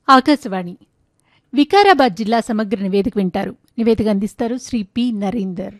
ఆకాశవాణి వికారాబాద్ జిల్లా సమగ్ర నివేదిక వింటారు నివేదిక అందిస్తారు శ్రీ పి నరేందర్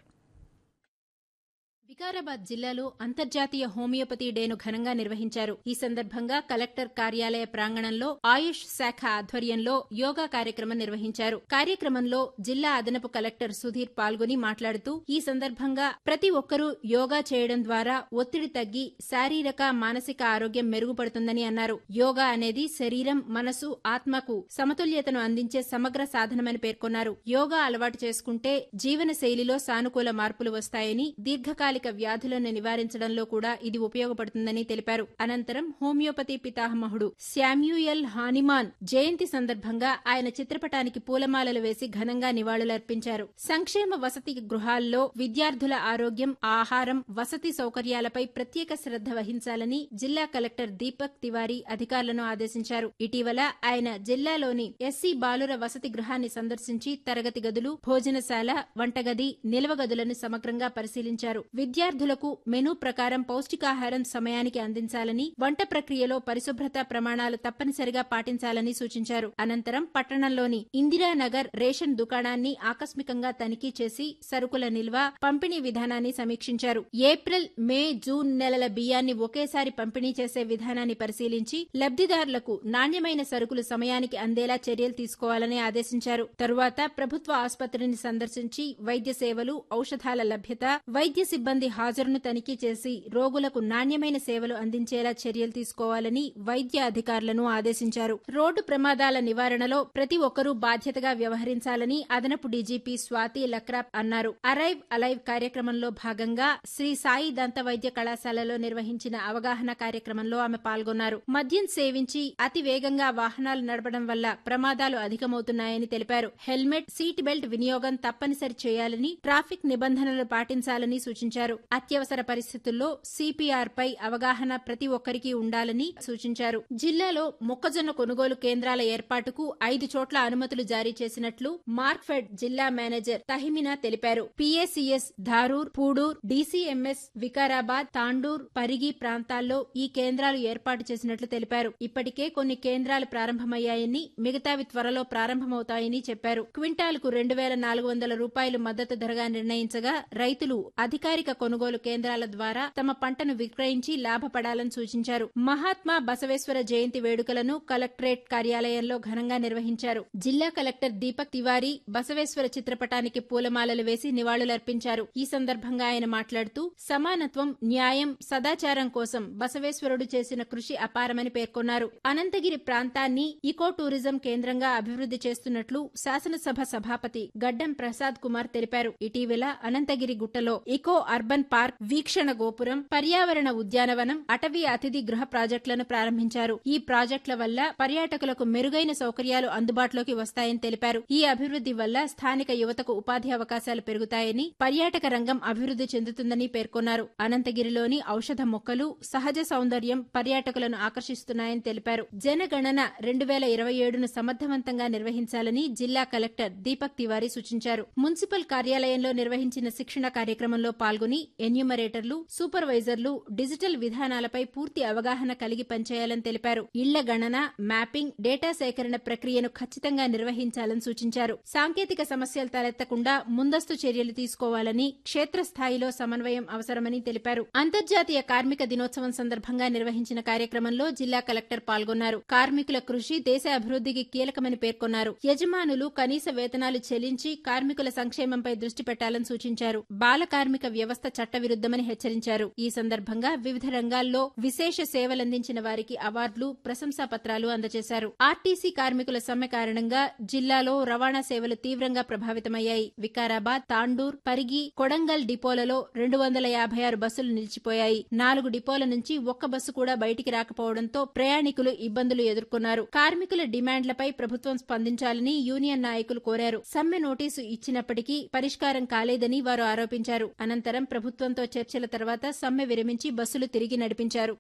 వికారాబాద్ జిల్లాలో అంతర్జాతీయ హోమియోపతి డేను ఘనంగా నిర్వహించారు ఈ సందర్భంగా కలెక్టర్ కార్యాలయ ప్రాంగణంలో ఆయుష్ శాఖ ఆధ్వర్యంలో యోగా కార్యక్రమం నిర్వహించారు కార్యక్రమంలో జిల్లా అదనపు కలెక్టర్ సుధీర్ పాల్గొని మాట్లాడుతూ ఈ సందర్భంగా ప్రతి ఒక్కరూ యోగా చేయడం ద్వారా ఒత్తిడి తగ్గి శారీరక మానసిక ఆరోగ్యం మెరుగుపడుతుందని అన్నారు యోగా అనేది శరీరం మనసు ఆత్మకు సమతుల్యతను అందించే సమగ్ర సాధనమని పేర్కొన్నారు యోగా అలవాటు చేసుకుంటే జీవన శైలిలో సానుకూల మార్పులు వస్తాయని దీర్ఘకాలిక వ్యాధులను నివారించడంలో కూడా ఇది ఉపయోగపడుతుందని తెలిపారు అనంతరం హోమియోపతి పితామహుడు శామ్యూయల్ హానిమాన్ జయంతి సందర్భంగా ఆయన చిత్రపటానికి పూలమాలలు వేసి ఘనంగా నివాళులర్పించారు సంక్షేమ వసతి గృహాల్లో విద్యార్థుల ఆరోగ్యం ఆహారం వసతి సౌకర్యాలపై ప్రత్యేక శ్రద్ధ వహించాలని జిల్లా కలెక్టర్ దీపక్ తివారీ అధికారులను ఆదేశించారు ఇటీవల ఆయన జిల్లాలోని ఎస్సీ బాలుర వసతి గృహాన్ని సందర్శించి తరగతి గదులు భోజనశాల వంటగది నిల్వ గదులను సమగ్రంగా పరిశీలించారు విద్యార్థులకు మెనూ ప్రకారం పౌష్టికాహారం సమయానికి అందించాలని వంట ప్రక్రియలో పరిశుభ్రత ప్రమాణాలు తప్పనిసరిగా పాటించాలని సూచించారు అనంతరం పట్టణంలోని ఇందిరానగర్ రేషన్ దుకాణాన్ని ఆకస్మికంగా తనిఖీ చేసి సరుకుల నిల్వ పంపిణీ విధానాన్ని సమీక్షించారు ఏప్రిల్ మే జూన్ నెలల బియ్యాన్ని ఒకేసారి పంపిణీ చేసే విధానాన్ని పరిశీలించి లబ్దిదారులకు నాణ్యమైన సరుకులు సమయానికి అందేలా చర్యలు తీసుకోవాలని ఆదేశించారు తరువాత ప్రభుత్వ ఆసుపత్రిని సందర్శించి వైద్య సేవలు ఔషధాల లభ్యత వైద్య సిబ్బంది హాజరును తనిఖీ చేసి రోగులకు నాణ్యమైన సేవలు అందించేలా చర్యలు తీసుకోవాలని వైద్య అధికారులను ఆదేశించారు రోడ్డు ప్రమాదాల నివారణలో ప్రతి ఒక్కరూ బాధ్యతగా వ్యవహరించాలని అదనపు డీజీపీ స్వాతి లక్రాప్ అన్నారు అరైవ్ అలైవ్ కార్యక్రమంలో భాగంగా శ్రీ సాయి దంత వైద్య కళాశాలలో నిర్వహించిన అవగాహన కార్యక్రమంలో ఆమె పాల్గొన్నారు మద్యం సేవించి అతి వేగంగా వాహనాలు నడపడం వల్ల ప్రమాదాలు అధికమవుతున్నాయని తెలిపారు హెల్మెట్ సీట్ బెల్ట్ వినియోగం తప్పనిసరి చేయాలని ట్రాఫిక్ నిబంధనలు పాటించాలని సూచించారు అత్యవసర పరిస్థితుల్లో సిపిఆర్ పై అవగాహన ప్రతి ఒక్కరికి ఉండాలని సూచించారు జిల్లాలో మొక్కజొన్న కొనుగోలు కేంద్రాల ఏర్పాటుకు ఐదు చోట్ల అనుమతులు జారీ చేసినట్లు మార్క్ఫెడ్ జిల్లా మేనేజర్ తహిమినా తెలిపారు పిఏసిఎస్ ధారూర్ పూడూర్ డీసీఎంఎస్ వికారాబాద్ తాండూర్ పరిగి ప్రాంతాల్లో ఈ కేంద్రాలు ఏర్పాటు చేసినట్లు తెలిపారు ఇప్పటికే కొన్ని కేంద్రాలు ప్రారంభమయ్యాయని మిగతావి త్వరలో ప్రారంభమవుతాయని చెప్పారు క్వింటాల్కు రెండు వేల నాలుగు వందల రూపాయలు మద్దతు ధరగా నిర్ణయించగా రైతులు అధికారిక కొనుగోలు కేంద్రాల ద్వారా తమ పంటను విక్రయించి లాభపడాలని సూచించారు మహాత్మా బసవేశ్వర జయంతి వేడుకలను కలెక్టరేట్ కార్యాలయంలో ఘనంగా నిర్వహించారు జిల్లా కలెక్టర్ దీపక్ తివారీ బసవేశ్వర చిత్రపటానికి పూలమాలలు వేసి నివాళులర్పించారు ఈ సందర్భంగా ఆయన మాట్లాడుతూ సమానత్వం న్యాయం సదాచారం కోసం బసవేశ్వరుడు చేసిన కృషి అపారమని పేర్కొన్నారు అనంతగిరి ప్రాంతాన్ని ఇకో టూరిజం కేంద్రంగా అభివృద్ధి చేస్తున్నట్లు శాసనసభ సభాపతి గడ్డం ప్రసాద్ కుమార్ తెలిపారు ఇటీవల అనంతగిరి గుట్టలో ఇకో అర్బన్ పార్క్ వీక్షణ గోపురం పర్యావరణ ఉద్యానవనం అటవీ అతిథి గృహ ప్రాజెక్టులను ప్రారంభించారు ఈ ప్రాజెక్టుల వల్ల పర్యాటకులకు మెరుగైన సౌకర్యాలు అందుబాటులోకి వస్తాయని తెలిపారు ఈ అభివృద్ధి వల్ల స్థానిక యువతకు ఉపాధి అవకాశాలు పెరుగుతాయని పర్యాటక రంగం అభివృద్ధి చెందుతుందని పేర్కొన్నారు అనంతగిరిలోని ఔషధ మొక్కలు సహజ సౌందర్యం పర్యాటకులను ఆకర్షిస్తున్నాయని తెలిపారు జనగణన రెండు వేల ఇరవై ఏడును సమర్థవంతంగా నిర్వహించాలని జిల్లా కలెక్టర్ దీపక్ తివారీ సూచించారు మున్సిపల్ కార్యాలయంలో నిర్వహించిన శిక్షణ కార్యక్రమంలో పాల్గొని ఎన్యూమరేటర్లు సూపర్వైజర్లు డిజిటల్ విధానాలపై పూర్తి అవగాహన కలిగి పనిచేయాలని తెలిపారు ఇళ్ల గణన మ్యాపింగ్ డేటా సేకరణ ప్రక్రియను ఖచ్చితంగా నిర్వహించాలని సూచించారు సాంకేతిక సమస్యలు తలెత్తకుండా ముందస్తు చర్యలు తీసుకోవాలని క్షేత్రస్థాయిలో సమన్వయం అవసరమని తెలిపారు అంతర్జాతీయ కార్మిక దినోత్సవం సందర్భంగా నిర్వహించిన కార్యక్రమంలో జిల్లా కలెక్టర్ పాల్గొన్నారు కార్మికుల కృషి దేశ అభివృద్ధికి కీలకమని పేర్కొన్నారు యజమానులు కనీస వేతనాలు చెల్లించి కార్మికుల సంక్షేమంపై దృష్టి పెట్టాలని సూచించారు బాల కార్మిక వ్యవస్థ చట్టవిరుద్దమని హెచ్చరించారు ఈ సందర్భంగా వివిధ రంగాల్లో విశేష సేవలందించిన వారికి అవార్డులు ప్రశంసా పత్రాలు అందజేశారు ఆర్టీసీ కార్మికుల సమ్మె కారణంగా జిల్లాలో రవాణా సేవలు తీవ్రంగా ప్రభావితమయ్యాయి వికారాబాద్ తాండూర్ పరిగి కొడంగల్ డిపోలలో రెండు వందల యాభై ఆరు బస్సులు నిలిచిపోయాయి నాలుగు డిపోల నుంచి ఒక్క బస్సు కూడా బయటికి రాకపోవడంతో ప్రయాణికులు ఇబ్బందులు ఎదుర్కొన్నారు కార్మికుల డిమాండ్లపై ప్రభుత్వం స్పందించాలని యూనియన్ నాయకులు కోరారు సమ్మె నోటీసు ఇచ్చినప్పటికీ పరిష్కారం కాలేదని వారు ఆరోపించారు అనంతరం ప్రభుత్వంతో చర్చల తర్వాత సమ్మె విరమించి బస్సులు తిరిగి నడిపించారు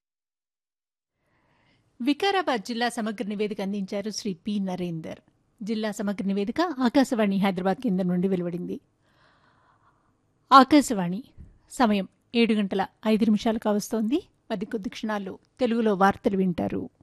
వికారాబాద్ జిల్లా సమగ్ర నివేదిక అందించారు శ్రీ పి నరేందర్ జిల్లా సమగ్ర నివేదిక ఆకాశవాణి హైదరాబాద్ కేంద్రం నుండి వెలువడింది ఆకాశవాణి సమయం ఏడు గంటల ఐదు నిమిషాలు కావస్తోంది పది కొద్ది క్షణాల్లో తెలుగులో వార్తలు వింటారు